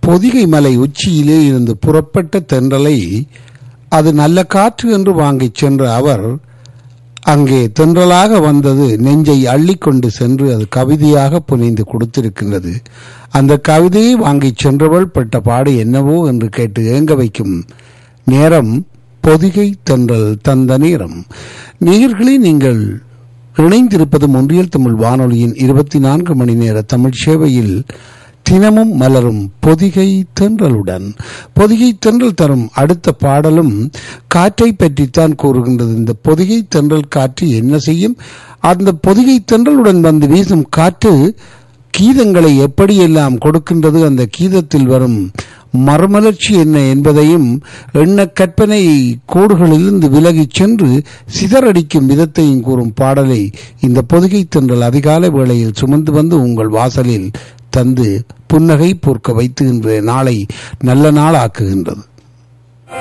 பொதிகை மலை உச்சியிலே இருந்து புறப்பட்ட தென்றலை அது நல்ல காற்று என்று வாங்கிச் சென்ற அவர் அங்கே தென்றலாக வந்தது நெஞ்சை அள்ளிக்கொண்டு சென்று அது கவிதையாக புனைந்து கொடுத்திருக்கின்றது அந்த கவிதையை வாங்கிச் சென்றவள் பட்ட பாடு என்னவோ என்று கேட்டு ஏங்க வைக்கும் நேரம் பொதிகை தென்றல் தந்த நேரம் நேயர்களே நீங்கள் இணைந்திருப்பது ஒன்றியல் தமிழ் வானொலியின் இருபத்தி நான்கு மணி நேர தமிழ் சேவையில் தினமும் மலரும் பொதிகை தென்றலுடன் பொதிகை தென்றல் தரும் அடுத்த பாடலும் காற்றை பற்றித்தான் கூறுகின்றது இந்த பொதிகை தென்றல் காற்று என்ன செய்யும் அந்த பொதிகை தென்றலுடன் வந்து வீசும் காற்று கீதங்களை எப்படியெல்லாம் கொடுக்கின்றது அந்த கீதத்தில் வரும் மறுமலர்ச்சி என்ன என்பதையும் எண்ண கற்பனை கோடுகளிலிருந்து விலகிச் சென்று சிதறடிக்கும் விதத்தையும் கூறும் பாடலை இந்த பொதுகை தென்றல் அதிகாலை வேளையில் சுமந்து வந்து உங்கள் வாசலில் தந்து புன்னகை பொறுக்க வைத்து இன்று நாளை நல்ல நாள் ஆக்குகின்றது